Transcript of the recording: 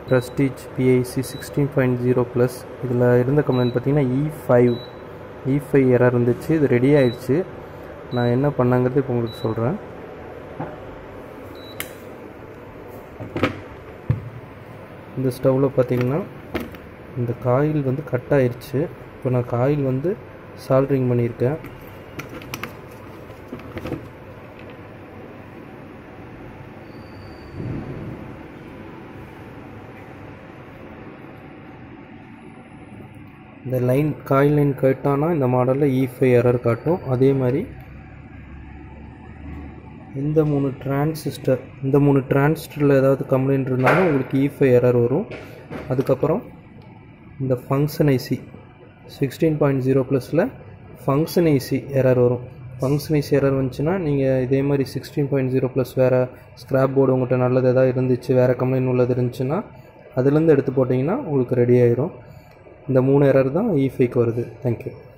prestige PIC sixteen point zero plus இதில் இருந்த complaint பார்த்தீங்கன்னா E five E five error இருந்துச்சு இது ரெடி ஆயிடுச்சு நான் என்ன பண்ணாங்கிறது இப்போ உங்களுக்கு சொல்கிறேன் இந்த ஸ்டவ்வில் பார்த்தீங்கன்னா இந்த காயில் வந்து கட் ஆயிடுச்சு இப்போ நான் காயில் வந்து சால்ட்ரிங் பண்ணியிருக்கேன் இந்த லைன் காயில் லைன் கட்டானா இந்த மாடலில் இ ஃபைவ் எரர் காட்டும் அதே மாதிரி இந்த மூணு டிரான்சிஸ்டர் இந்த மூணு டிரான்சிஸ்டரில் ஏதாவது கம்ப்ளைண்ட் இருந்தாலும் உங்களுக்கு இ ஃபைவ் எரர் வரும் அதுக்கப்புறம் இந்த function IC sixteen point zero ப்ளஸில் ஃபங்க்ஷன் ஐசி எரர் வரும் ஃபங்க்ஷன் ஐசி எரர் வந்துச்சுன்னா நீங்கள் இதே மாதிரி சிக்ஸ்டீன் பாயிண்ட் ஜீரோ ப்ளஸ் வேறு ஸ்க்ராப் போர்டு உங்கள்கிட்ட நல்லது எதாவது இருந்துச்சு வேறு கம்ப்ளைண்ட் உள்ளது இருந்துச்சுன்னா அதுலேருந்து எடுத்து போட்டிங்கன்னா உங்களுக்கு ரெடி ஆயிரும் இந்த மூணு எரர் தான் இ ஃபைக்கு வருது தேங்க்யூ